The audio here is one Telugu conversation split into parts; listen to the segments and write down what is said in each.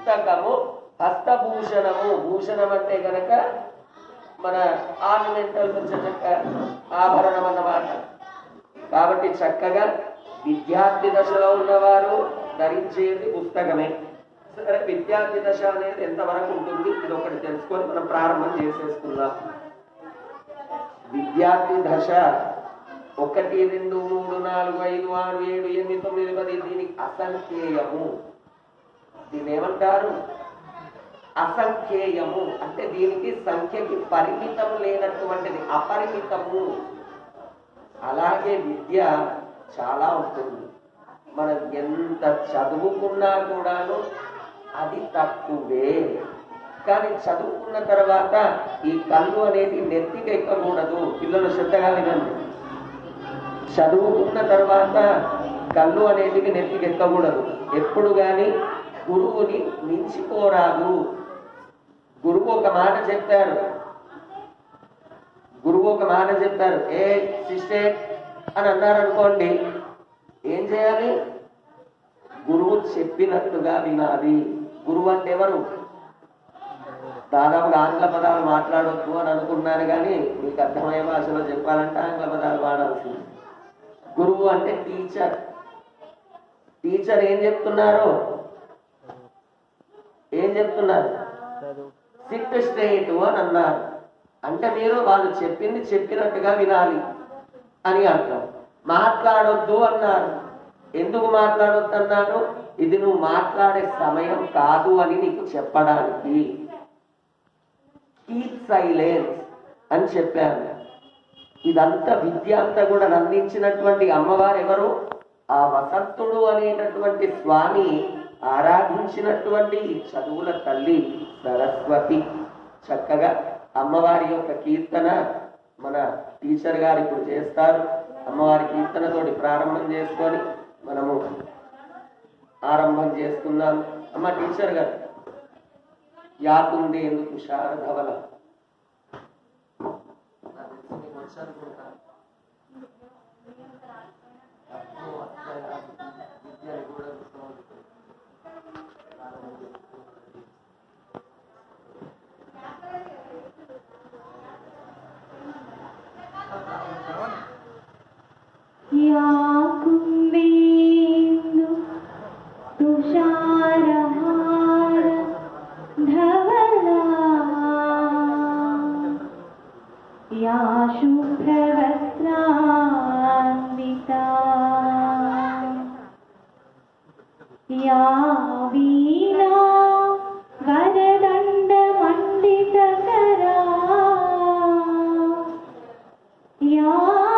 పుస్తకము హస్తభూషణము భూషణం అంటే గనక మన ఆర్నమెంటల్ చక్క ఆభరణం అన్నమాట కాబట్టి చక్కగా విద్యార్థి దశలో ఉన్నవారు ధరించేది పుస్తకమే సరే విద్యార్థి దశ అనేది ఎంతవరకు ఉంటుంది ఇది ఒకటి తెలుసుకొని మనం ప్రారంభం చేసేసుకుందాం విద్యార్థి దశ ఒకటి రెండు మూడు నాలుగు ఐదు ఆరు ఏడు ఎనిమిది తొమ్మిది పది దీనికి అసంఖ్యేయము దీన్ని ఏమంటారు అసంఖ్యేయము అంటే దీనికి సంఖ్యకి పరిమితం లేనటువంటిది అపరిమితము అలాగే విద్య చాలా ఉంటుంది మనం ఎంత చదువుకున్నా కూడాను అది తక్కువే కానీ చదువుకున్న తర్వాత ఈ కళ్ళు అనేది నెత్తికి ఎక్కకూడదు పిల్లలు శ్రద్ధగా వినండి చదువుకున్న తర్వాత కళ్ళు అనేది నెత్తికి ఎక్కకూడదు ఎప్పుడు కానీ గురువుని మించిపోరాదు గురువు ఒక మాట చెప్పారు గురువు ఒక మాట చెప్పారు ఏ సిస్టర్ అని అన్నారు అనుకోండి ఏం చేయాలి గురువు చెప్పినట్టుగా వినాలి గురువు అంటే ఎవరు దాదాపుగా ఆంగ్ల పదాలు మాట్లాడొద్దు అని అనుకున్నాను కానీ మీకు అర్థమయ్యే భాషలో చెప్పాలంటే ఆంగ్ల పదాలు వాడాల్సింది గురువు అంటే టీచర్ టీచర్ ఏం చెప్తున్నారు ఏం చెప్తున్నారు సిట్ స్ట్రైట్ అని అన్నారు అంటే మీరు వాళ్ళు చెప్పింది చెప్పినట్టుగా వినాలి అని అర్థం మాట్లాడొద్దు అన్నారు ఎందుకు మాట్లాడొద్దు అన్నాను ఇది నువ్వు మాట్లాడే సమయం కాదు అని నీకు చెప్పడానికి కీప్ సైలెన్స్ అని చెప్పాను ఇదంతా విద్య అంతా కూడా అందించినటువంటి అమ్మవారు ఎవరు ఆ వసంతుడు అనేటటువంటి స్వామి ఆరాధించినటువంటి ఈ చదువుల తల్లి సరస్వతి చక్కగా అమ్మవారి యొక్క కీర్తన మన టీచర్ గారు ఇప్పుడు చేస్తారు అమ్మవారి కీర్తనతోటి ప్రారంభం చేసుకొని మనము ఆరంభం చేసుకుందాం అమ్మ టీచర్ గారు యాకుంది ఎందుకు శారదవల या कुम्भेन्दु तुषारहार धवला या शुभ्रवस्त्रान्विता या वीणा वरदण्डमण्डितकरा या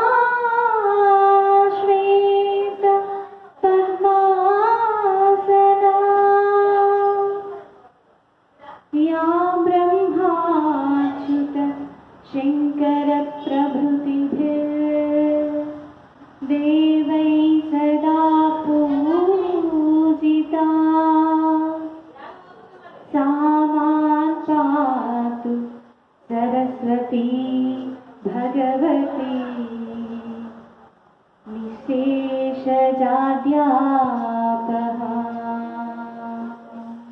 श्वेत पद्मासना या ब्रह्माच्युत शङ्करप्रभृतिभिर्देवै सदा पूजिता सा मां पातु सरस्वती भगवती निशेषजाड्यापहा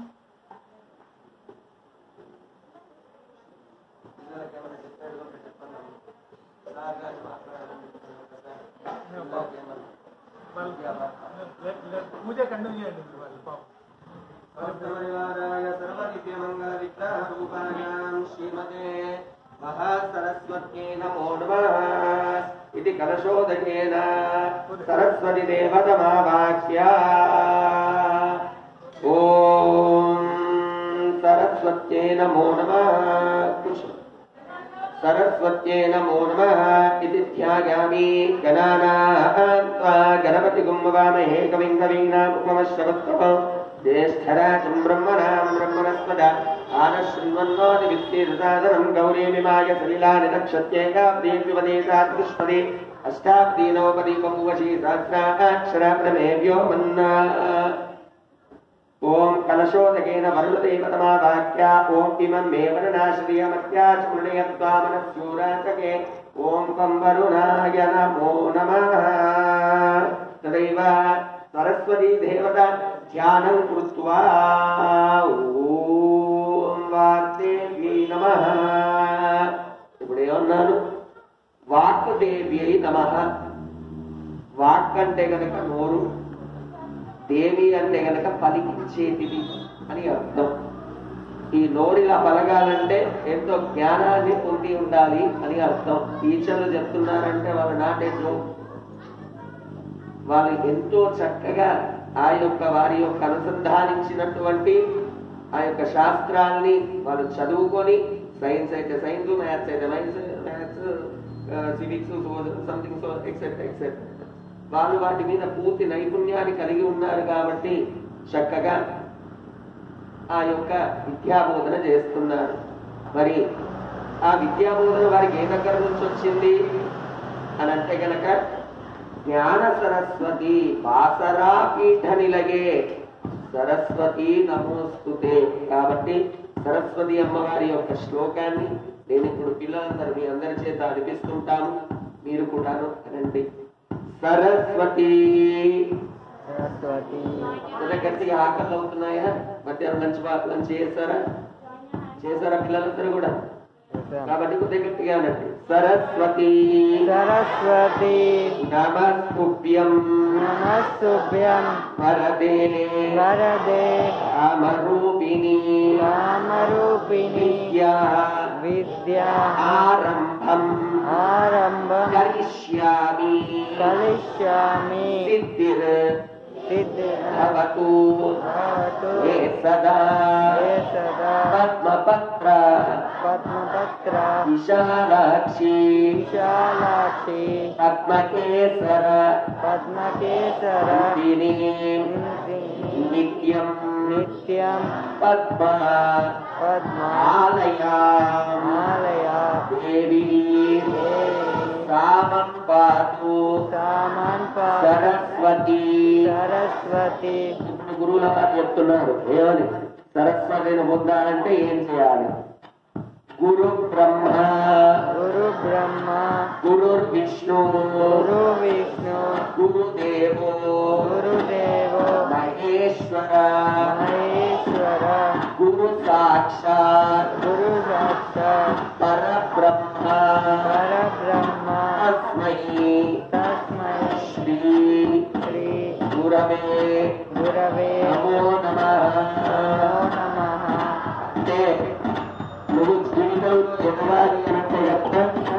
పూజ కంటిన్యూ చేయండి మీరు వాళ్ళు పాపం सर्वपरिवाराय सर्वनित्यमङ्गलविग्रहरूपायां श्रीमते महासरस्वत्यै नमो नमः इति कलशोदकेन सरस्वती देवतमावाक्या ॐ सरस्वत्यै नमो नमः कुशल सरस्वत्यै नमो नमः इति ध्यायामि गणानां त्वा गणपतिगुं ववामहे कविं कवीनामुपमश्रवत्तमः ज्येष्ठराजं ब्रह्मणां ब्रह्मणस्पद आनशृण्वन्नोदिविद्येदसादनं गौरीमिमाय सलिलानि नक्षत्यैकाब्दीद्विपदेशात्पुष्पदे अष्टाब्दीनवपदी बभुवशी सहस्राक्षराप्रमेभ्यो मन्ना ఓం కలశోదకేన వరుణదేవతమా వాక్యా ఓం ఇమం మే వరుణాశ్రియమత్యా చృణయత్వామనస్యూరాచకే ఓం త్వం వరుణాయ నమో నమః తదైవ సరస్వతీ దేవత ధ్యానం కృత్వా నాహ వాక్ అంటే గనక నోరు దేవి అంటే గనక పలికించేటిది అని అర్థం ఈ నోరిలా పలగాలంటే ఎంతో జ్ఞానాన్ని పొంది ఉండాలి అని అర్థం టీచర్లు చెప్తున్నారంటే వాళ్ళు నాటే జోక్ వాళ్ళు ఎంతో చక్కగా ఆ యొక్క వారి యొక్క అనుసంధానించినటువంటి ఆ యొక్క శాస్త్రాల్ని వాళ్ళు చదువుకొని సైన్స్ అయితే సైన్స్ మ్యాథ్స్ అయితే maths maths civics something so etcetera etcetera వాళ్ళు వాటి మీద పూర్తి నైపుణ్యాన్ని కలిగి ఉన్నారు కాబట్టి చక్కగా ఆ యొక్క విద్యాబోధన చేస్తున్నారు మరి ఆ విద్యాబోధన వారికి ఏ దగ్గర నుంచి వచ్చింది అని అంటే గనక జ్ఞాన సరస్వతి బాసరా పీఠ నిలగే సరస్వతి నమోస్తుతే కాబట్టి సరస్వతి అమ్మవారి యొక్క శ్లోకాన్ని నేను ఇప్పుడు పిల్లలందరూ మీ అందరి చేత అనిపిస్తుంటాను మీరు కూడాను అనండి సరస్వతి సరస్వతి ఎంత గట్టిగా ఆకలి అవుతున్నాయా మధ్యాహ్నం లంచ్ బా- లంచ్ చేశారా చేశారా పిల్లలందరూ కూడా కాబట్టి కొద్దిగా గట్టిగా అనండి సరస్వతి సరస్వతి నమస్తుభ్యం నమస్తుభ్యం వరదే వరదే రామరూపిణి రామరూపిణి విద్యా విద్యా ఆరంభం ఆరంభం కరిష్యామి కలిష్యామి సిద్ధిర్ భవతు భవతు ఏ సదా ఏ సదా పద్మపత్ర పద్మపత్ర విశాలాక్షి విశాలాక్షి పద్మకేసర పద్మకేసర దిని కుంతిని నిత్యం నిత్యం పద్మ పద్మ ఆలయాం ఆలయ దేవి సామం పాతు సామాన్ సరస్వతి సరస్వతి ఇప్పుడు గురువుల వారు చెప్తున్నారు ఏమని సరస్వతిని పొందాలంటే ఏం చేయాలి గురు బ్రహ్మ గురు బ్రహ్మ గురుర్ విష్ణు గురు విష్ణు గురుదేవో గురుదేవో మహేశ్వర మహేశ్వర గురు సాక్షాత్ గురు సాక్షాత్ పరబ్రహ్మ పరబ్రహ్మ తస్మై తస్మై శ్రీ శ్రీ గురవే గురవే నమో నమ నమో నమః అంటే నువ్వు జీవితంలో ఎదగాలి అంటే ఎక్కడ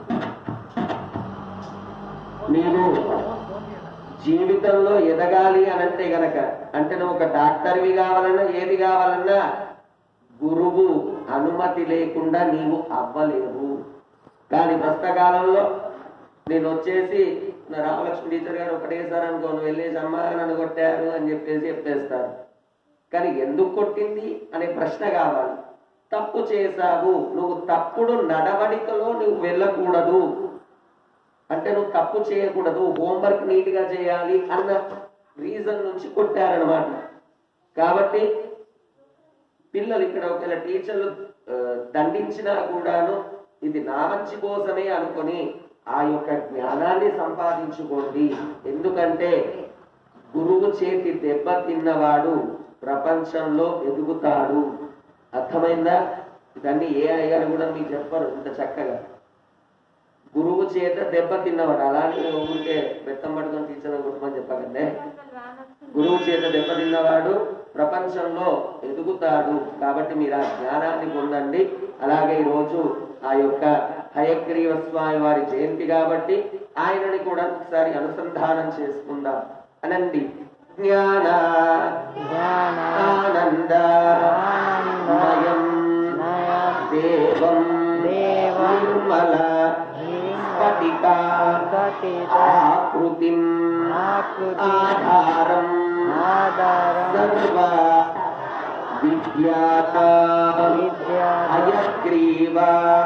నీవు జీవితంలో ఎదగాలి అనంటే గనక అంటే నువ్వు ఒక డాక్టర్వి కావాలన్నా ఏది కావాలన్నా గురువు అనుమతి లేకుండా నీవు అవ్వలేవు కానీ పుస్తకాలంలో నేను వచ్చేసి నా రామలక్ష్మి టీచర్ గారు ఒకటేసారి అనుకో నువ్వు వెళ్ళేసి అమ్మా నన్ను కొట్టారు అని చెప్పేసి చెప్పేస్తారు కానీ ఎందుకు కొట్టింది అనే ప్రశ్న కావాలి తప్పు చేశావు నువ్వు తప్పుడు నడవడికలో నువ్వు వెళ్ళకూడదు అంటే నువ్వు తప్పు చేయకూడదు హోంవర్క్ నీట్ గా చేయాలి అన్న రీజన్ నుంచి కొట్టారనమాట కాబట్టి పిల్లలు ఇక్కడ ఒకవేళ టీచర్లు ఆ, దండించినా కూడాను ఇది నా మంచి కోసమే అనుకొని ఆ యొక్క జ్ఞానాన్ని సంపాదించుకోండి ఎందుకంటే గురువు చేతి దెబ్బ తిన్నవాడు ప్రపంచంలో ఎదుగుతాడు అర్థమైందా ఇదన్నీ ఏ అయ్యారు కూడా మీకు చెప్పరు ఇంత చక్కగా గురువు చేత దెబ్బ తిన్నవాడు అలానే ఊరికే బెత్తం పట్టుకొని టీచర్ కొట్టమని చెప్పకండి గురువు చేత దెబ్బ తిన్నవాడు ప్రపంచంలో ఎదుగుతాడు కాబట్టి మీరు ఆ జ్ఞానాన్ని పొందండి అలాగే ఈ రోజు ఆ యొక్క హయగ్రీవ స్వామి వారి జయంతి కాబట్టి ఆయనని కూడా ఒకసారి అనుసంధానం చేసుకుందాం అనండి జ్ఞాన జ్ఞాన ఆనంద మయం నయం దేవం దేవం నిర్మల స్ఫటిక సతిత ఆకృతిం ఆకృతి ఆధారం ఆధారం సర్వ విద్యా విద్యా హయగ్రీవ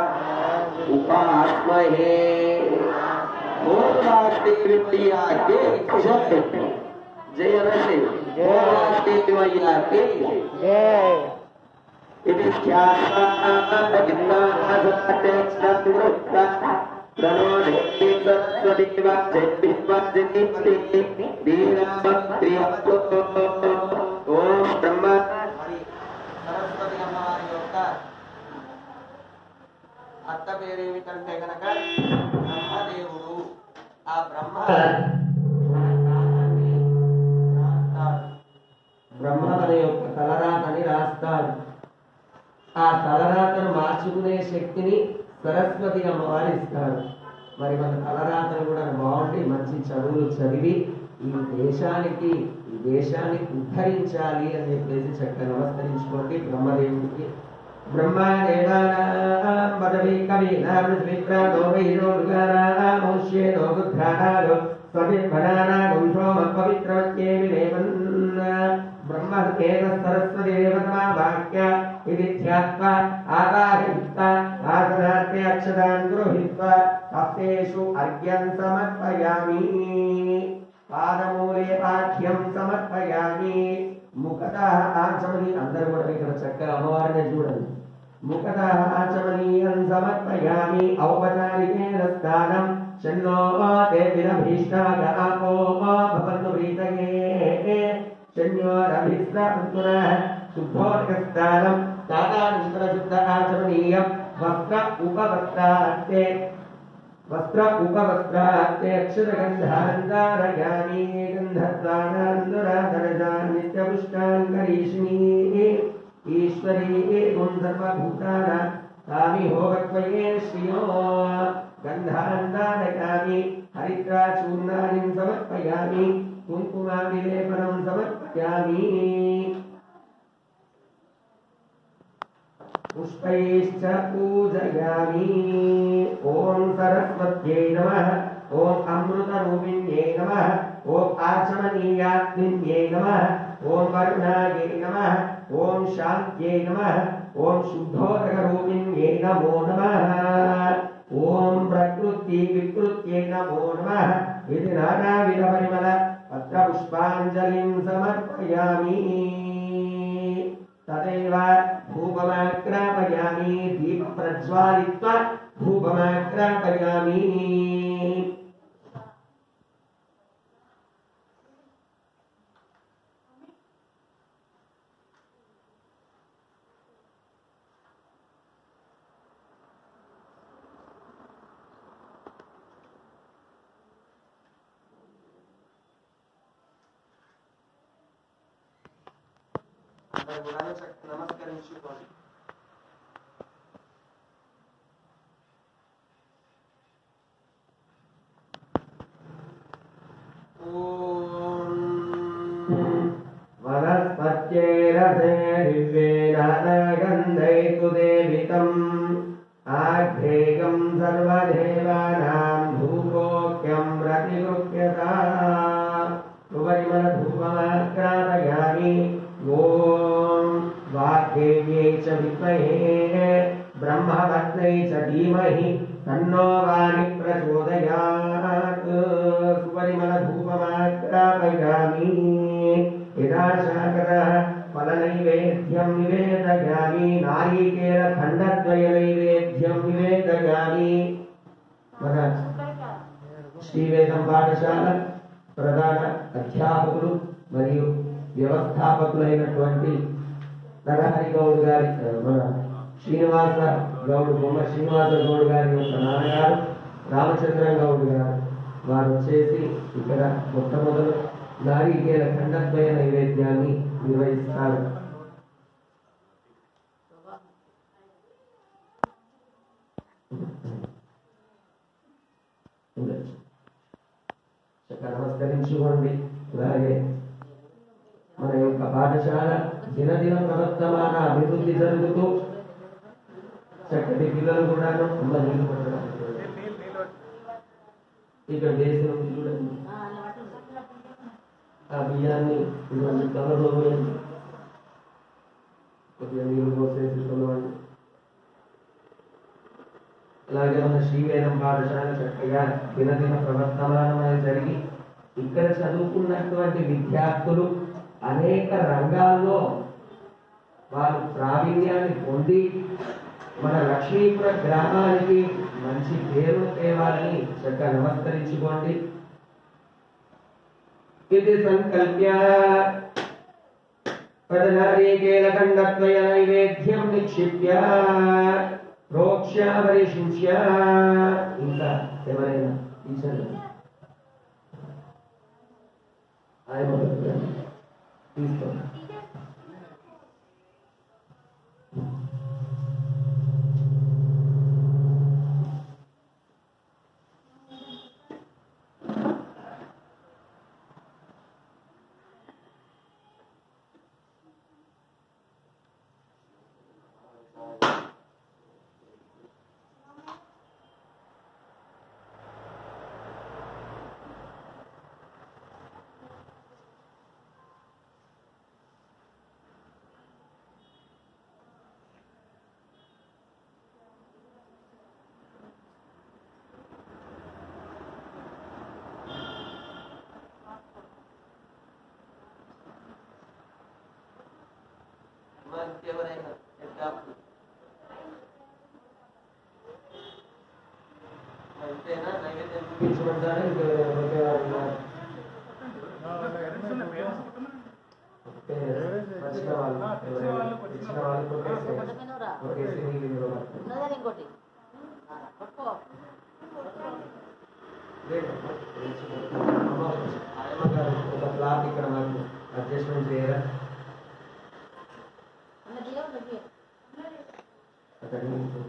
ఉపాస్మహే ఓం వాగ్దేవ్యాకే జయ అనండి ఓం వాగ్దేవ్యాకే జయ ఇది ఓం బ్రహ్మ సరస్వతి అమ్మవారి యొక్క అత్త పేరేమిటంటే గనక బ్రహ్మదేవుడు ఆ బ్రహ్మ మన కాలాన్ని రాస్తాడు బ్రహ్మ మన యొక్క తలరాతని రాస్తాడు ఆ తలరాతను మార్చుకునే శక్తిని సరస్వతి అమ్మవారు ఇస్తాడు మరి మన తలరాతలు కూడా బాగుండి మంచి చదువులు చదివి ఈ దేశానికి ఈ దేశాన్ని ఉద్ధరించాలి అని చెప్పేసి చక్కగా నమస్కరించుకోండి బ్రహ్మదేవుడికి బ్రహ్మదేవానాం పదవి కవీనాం విప్రాణో వైరో వికారాం మౌష్యేనో బుద్ధానాగో స్వవిర్భనానాగం సోమ పవిత్రవత్యేమి దేవన్ బ్రహ్మేవ సరస్వదేవతమా వాక్య ఇది ధ్యాత్వా ఆదాహిత్వ ఆసనార్థే అక్షరాన్ గృహీత్వా హస్తేషు అర్ఘ్యం సమర్పయామి పాదమూలే పాఠ్యం సమర్పయామి ముఖత ఆచమని అందరూ కూడా ఇక్కడ చక్కగా అమ్మవారిని చూడండి ముఖత ఆచమనీయం సమర్పయామి ఔపచారికేన స్నానం షన్నో తే విరభీష్టాగ ఆపో భవంతు ప్రీతయే షణ్యోరభిస్రాంతున శుద్ధోదకస్నానం దాదానుష్కరశుద్ధ ఆచమనీయం వస్త్ర ఉపవస్త్రాస్తే వస్త్ర ఉపవస్త్రాస్తే అక్షరగంధారంధారయామి గంధద్వారాంధరాధరజాన్ నిత్యపుష్టాంకరీష్ణీ ఈశ్వరీ గుం సర్వభూతాన తామి హోమత్వయే శ్రియో గంధాంధారయామి హరిద్రాచూర్ణాని సమర్పయామి కుంకుమావిలేపనం సమర్పయామి पुष्पैश्च पूजयामि ॐ सरस्वत्यै नमः ॐ अमृतरूपिण्यै नमः ॐ आचमनीयात्मिन्यै नमः ॐ वरुणायै नमः ॐ शान्त्यै नमः ॐ शुद्धोदकरूपिण्यै नमो नमः ॐ प्रकृति विकृत्यै नमो नमः इति नानाविधपरिमल पत्रपुष्पाञ्जलिं समर्पयामि तदेव धूपमाग्रापयामि दीपप्रज्वालित्वा धूपमाग्रापयामि అందరూ కూడా చక్కగా నమస్కరించుకోండి వనస్పత్యేరసే దివ్యేనాగంధైతు దేవితం ఆఘ్రేయం సర్వదేవానాం ధూపోక్యం ప్రతిగృహ్యతా ఉపరిమల ధూపమాగ్రాపయామి ఓం వాగ్దేవ్యై చ విద్మహే బ్రహ్మవత్నై చ ధీమహి తన్నో వాణి ప్రచోదయాత్ సుపరిమళ ధూపమాగ్రాపయామి యదా శాకరः ఫలనైవేద్యం నివేదయామి నారీకేల ఖండద్వయ నైవేద్యం నివేదయామి మన శ్రీవేదం పాఠశాల ప్రధాన అధ్యాపకులు మరియు వ్యవస్థాపకులైనటువంటి నరహరి గౌడ్ గారి ఆ, మన శ్రీనివాస గౌడ్ బొమ్మ శ్రీనివాస గౌడ్ గారి యొక్క నాన్నగారు రామచంద్ర గౌడ్ గారు వారు వచ్చేసి ఇక్కడ మొట్టమొదలు నారీకేల ఖండద్వయ నైవేద్యాన్ని నిర్వహిస్తారు చక్కగా నమస్కరించుకోండి అలాగే మన యొక్క పాఠశాల దినదిన ప్రవర్తమాన అభివృద్ధి జరుగుతూ చక్కటి పిల్లలు కూడాను అమ్మ నీళ్ళు పట్టడం ఇక్కడ దేశం ఉంది చూడండి ఆ బియ్యాన్ని ఇటువంటి కవర్లో పోయండి కొద్దిగా నీళ్ళు పోసేసి కొనవండి అలాగే మన శ్రీవేదం పాఠశాల చక్కగా దినదిన ప్రవర్తమానమై జరిగి ఇక్కడ చదువుకున్నటువంటి విద్యార్థులు అనేక రంగాల్లో వారు ప్రావీణ్యాన్ని పొంది మన లక్ష్మీపుర గ్రామానికి మంచి పేరు తేవాలని చక్కగా నమస్కరించుకోండి ఇది సంకల్ప్య పదనారీకేలఖండత్వయ నైవేద్యం నిక్షిప్య ప్రోక్ష్య పరిశిష్య ఇంకా ఎవరైనా టీచర్లు ఆయన తీసుకోండి ఇంకెవరైనా ఎగ్జాంపుల్ అంతేనా నైవేద్యం చూపించమంటారా ఇంకెవరైనా ఇంకెవరైనా వచ్చిన వాళ్ళు ఎవరైనా ఇచ్చిన వాళ్ళు కొట్టేసేయండి. కొట్టేసి నీళ్ళు ఇందులో పట్టుకోండి. ఉన్నదని ఇంకోటి పట్టుకో లేదమ్మా, అమ్మ, ఆయమ్మ గారు ఒక క్లాత్ ఇక్కడ మాకు అడ్జస్ట్మెంట్ చేయరా ఉన్నది ఉన్నది అక్కడ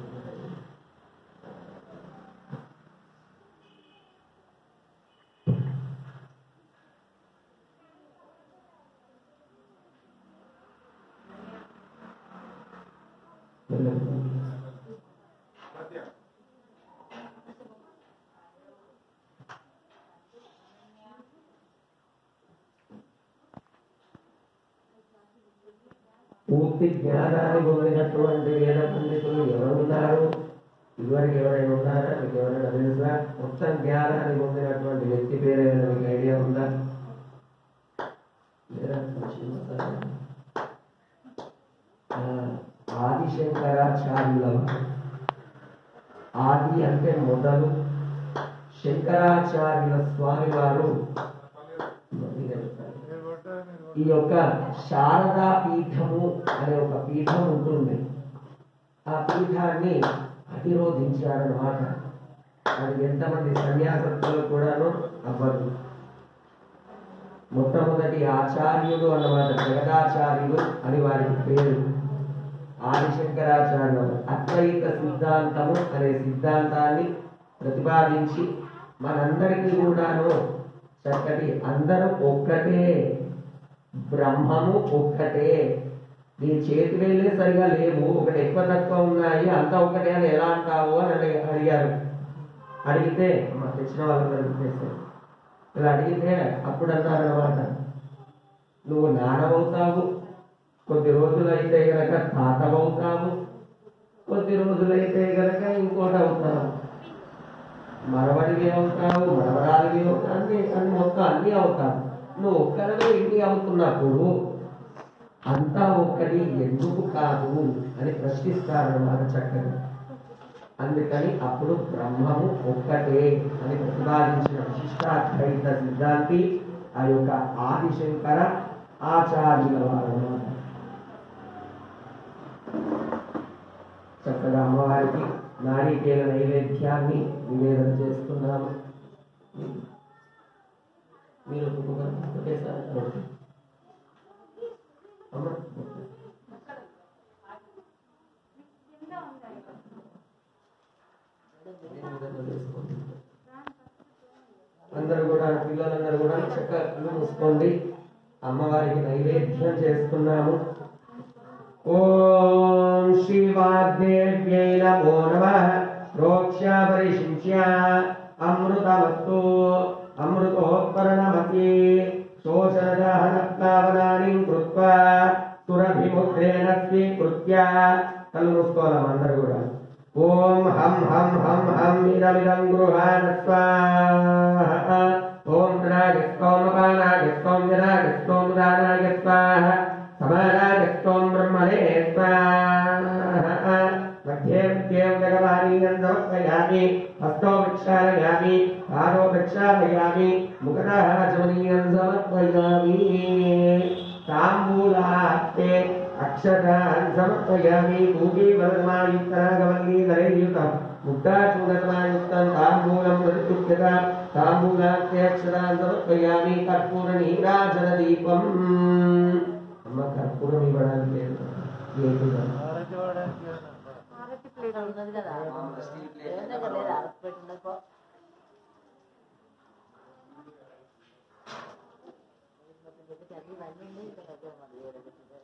పూర్తి జ్ఞానాన్ని పొందినటువంటి వేద పండితులు ఎవరున్నారు ఇదివరకు ఎవరైనా ఉన్నారా మీకు ఎవరైనా తెలుసా మొత్తం జ్ఞానాన్ని పొందినటువంటి వ్యక్తి పేరు ఏమైనా మీకు ఐడియా ఉందా లేదా? చిన్నసారి. ఆ, ఆదిశంకరాచార్యుల వారు. ఆది అంటే మొదలు శంకరాచార్యుల స్వామి వారు ఈ యొక్క శారదా పీఠము అనే ఒక పీఠం ఉంటుంది ఆ పీఠాన్ని అధిరోధించారన్నమాట అది ఎంతమంది సన్యాసత్తులు కూడాను అవ్వదు మొట్టమొదటి ఆచార్యుడు అన్నమాట జగదాచార్యుడు అని వారికి పేరు ఆదిశంకరాచార్యులు అద్వైత సిద్ధాంతము అనే సిద్ధాంతాన్ని ప్రతిపాదించి మనందరికీ కూడాను చక్కటి అందరూ ఒక్కటే బ్రహ్మము ఒక్కటే నీ చేతి వేళ్ళే సరిగా లేవు ఒకటి ఎక్కువ తక్కువ ఉన్నాయి అంతా ఒకటే అని ఎలా అంటావు అని అడిగి- అడిగారు అడిగితే మా తెచ్చిన వాళ్ళందరూ చెప్పేశారు ఇలా అడిగితే అప్పుడు అన్నారు అనమాట నువ్వు నానవుతావు కొద్ది రోజులైతే గనక తాతవవుతావు కొద్ది రోజులైతే గనక ఇంకోటి అవుతావు మరవడివి అవుతావు మరవరాలివి అవుతావు అన్ని అన్ని మొత్తం అన్ని అవుతావు నువ్వు ఒక్కడవే ఇన్ని అవుతున్నప్పుడు అంతా ఒక్కటి ఎందుకు కాదు అని ప్రశ్నిస్తారన్నమాట చక్కగా అందుకని అప్పుడు బ్రహ్మము ఒక్కటే అని ప్రతిపాదించిన విశిష్టాద్వైత సిద్ధాంతి ఆ యొక్క ఆదిశంకర ఆచార్యుల వారు అన్నమాట చక్కగా అమ్మవారికి నారికేల నైవేద్యాన్ని నివేదన చేస్తున్నాము మీరు ఒక్కొక్క- ఒకేసారి ఓకే. అమ్మ ఓకే. అందరూ కూడా పిల్లలందరూ కూడా చక్కగా కళ్ళు మూసుకోండి అమ్మవారికి నైవేద్యం చేస్తున్నాము ఓం శ్రీవాగ్దేవ్యై నమో నమ ప్రోక్ష్య పరిశించ్య అమృతమస్తు అమృతోత్పరణమతి శోషణదహన ప్లావనాని కృత్వా సురభిముద్రేణ స్వీకృత్య కళ్ళు మూసుకోవాలి అందరూ కూడా ఓం హం హం హం హం ఇదమిదం గృహాణ స్వాహ ఓం నాగస్తోమ నాగస్తోం నాగస్తోం దానాగ స్వాహ సమానాగస్తోం బ్రహ్మణే స్వాహ मध्ये मध्ये जगवानीयं समर्पयामि हस्तो प्रक्षालयामि पादो प्रक्षालयामि मुखतः चमनीयं समर्पयामि ताम्बूलास्ते अक्षतान् समर्पयामि कूपी वर्मायुक्तनागवल्ली धरैर्युतम् ముక్తాచూడమాయుక్తం తాంబూలం ప్రతిపుత్యత తాంబూలాక్షరాన్ సమర్పయామి కర్పూర నీరాజన దీపం అమ్మ కర్పూరం ఇవ్వడానికి లేదు ఏమిటో. ఆరతి ప్లేట్ ఉన్నది కదా దేవుని దగ్గర లేదా ఆరతి ప్లేట్ ఉన్నది పో. అది ఇవన్నీ ఉన్నాయి, ఇంకా దగ్గర మరి వేరే పెట్టింది.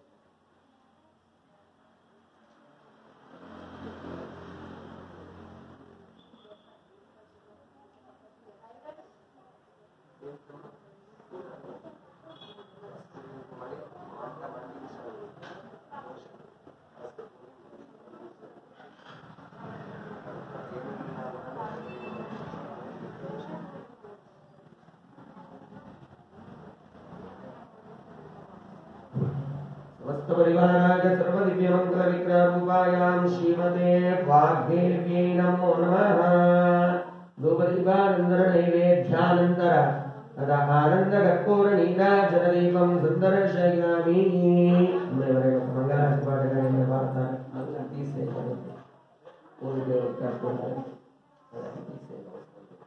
समस्त परिवाराय सर्व दिव्य मंगल विग्रह रूपायाम श्रीमते वाग्देव्यै नमो नमः धूपदीपानन्दर नैवेद्यानन्दर तदा आनन्द कर्पूर नीराजन दीपं सुन्दर्शयामि ఎవరైనా మంగళారతి పాట కానీ ఏమైనా పాడతారు మళ్ళీ తీసేయకూడదు ఊరికే కర్పూరం తీసేయకూడదు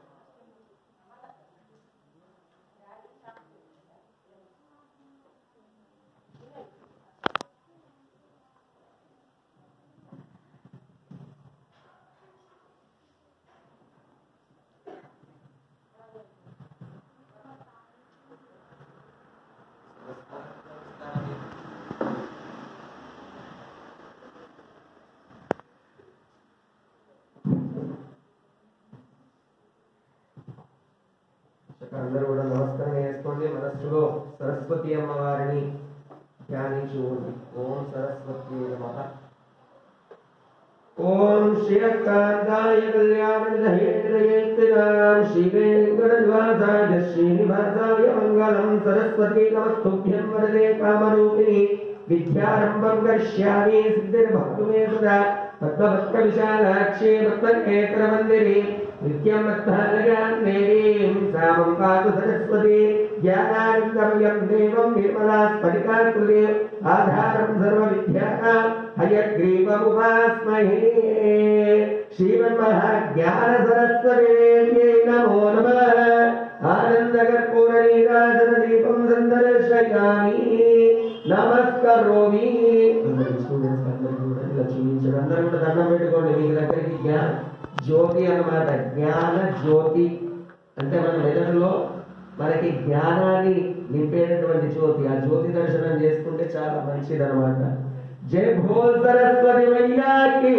అందరూ కూడా నమస్కారం చేసుకోండి మనస్సులో సరస్వతి అమ్మవారిని ధ్యానించుకోండి ఓం సరస్వతి నమః ఓం శ్రీరకాంతాయ కళ్యాణనిధయేంద్రయేత్తినాం శ్రీవేంకటనివాసాయ శ్రీనివాసాయ మంగళం సరస్వతి నమస్తుభ్యం వరదే కామరూపిణి విద్యారంభం కరిష్యామి సిద్ధిర్భక్తుమే సదా పద్మభక్త విశాలాక్షే భక్తకేతర మందిరే నిత్యం భక్తాలయాం దేవీం సామం పాతు సరస్వతి జ్ఞానానందమయం దేవం నిర్మలా స్ఫటికాకృతే ఆధారం సర్వ విద్యానాం హయగ్రీవముపాస్మహే శ్రీమన్మహాజ్ఞాన సరస్వతి నమో నమః ఆనందకర్పూర నీరాజన దీపం సందర్శయామి నమస్కరోమి అందరి స్టూడెంట్స్ అందరికీ కూడా ఇలా చూపించారు అందరూ కూడా దండం పెట్టుకోండి మీ దగ్గరికి జ్ఞాన జ్యోతి అన్నమాట జ్ఞాన జ్యోతి అంటే మన మెదడులో మనకి జ్ఞానాన్ని నింపేటటువంటి జ్యోతి ఆ జ్యోతి దర్శనం చేసుకుంటే చాలా మంచిది అనమాట జై భోల్ సరస్వతి మయ్యాకి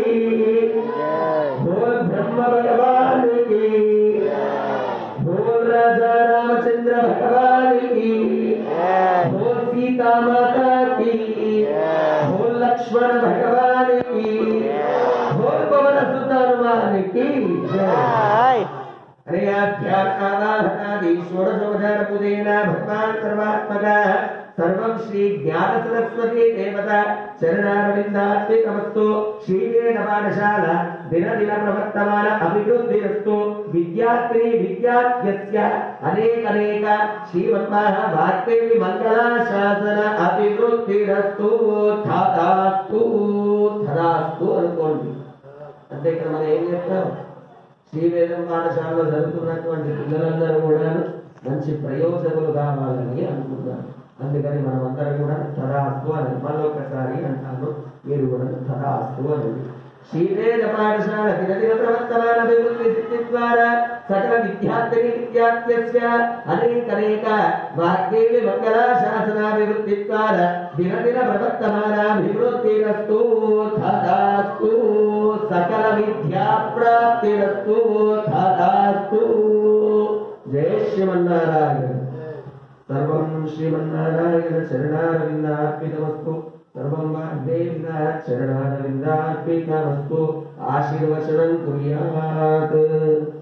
భోల్ బ్రహ్మ భగవానికి భోల్ రాజా రామచంద్ర భగవానికి భోల్ సీతా మాతాకి భోల్ లక్ష్మణ భగవానికి భోల్ పవన సుత హనుమానికి జై హరే అధ్యాత్మానాది షోడశోపచారపుదేన భగవాన్ సర్వాత్మక సర్వం శ్రీ జ్ఞాన సరస్వతి దేవత చరణారవిందాత్మికమస్తు శ్రీవేద పాఠశాల దిన దిన ప్రవర్తమాన అభివృద్ధిరస్తు విద్యార్థి విద్యార్థ్యస్య అనేకనేక శ్రీమన్మహ వాక్యేవి మంగళ శాసన అభివృద్ధిరస్తు తదాస్తు తదాస్తు అనుకోండి అంటే ఇక్కడ మనం ఏం చెప్తాం శ్రీవేదం పాఠశాలలో చదువుతున్నటువంటి పిల్లలందరూ కూడా మంచి ప్రయోజకులు కావాలని అనుకున్నారు అందుకని మనం అందరం కూడా తదాస్తు అని మళ్ళీ ఒకసారి అంటాను మీరు కూడా తదాస్తు అని శ్రీవేద పాఠశాల దినదిన ప్రవర్తమాన అభివృద్ధి సిద్ధి ద్వారా సకల విద్యార్థి విద్యార్థ్యస్య అనేకనేక వాగ్దేవి మంగళ శాసనాభివృద్ధి ద్వారా దినదిన ప్రవర్తమానాభివృద్ధిరస్తు తదాస్తు సకల విద్యా ప్రాప్తిరస్తు తదాస్తు జయ శ్రీమన్నారాయణ సర్వం శ్రీమన్నారాయణ చరణారవిందార్పితమస్తు సర్వం వాగ్దేవిన చరణారవిందార్పితమస్తు ఆశీర్వచనం కుర్యాత్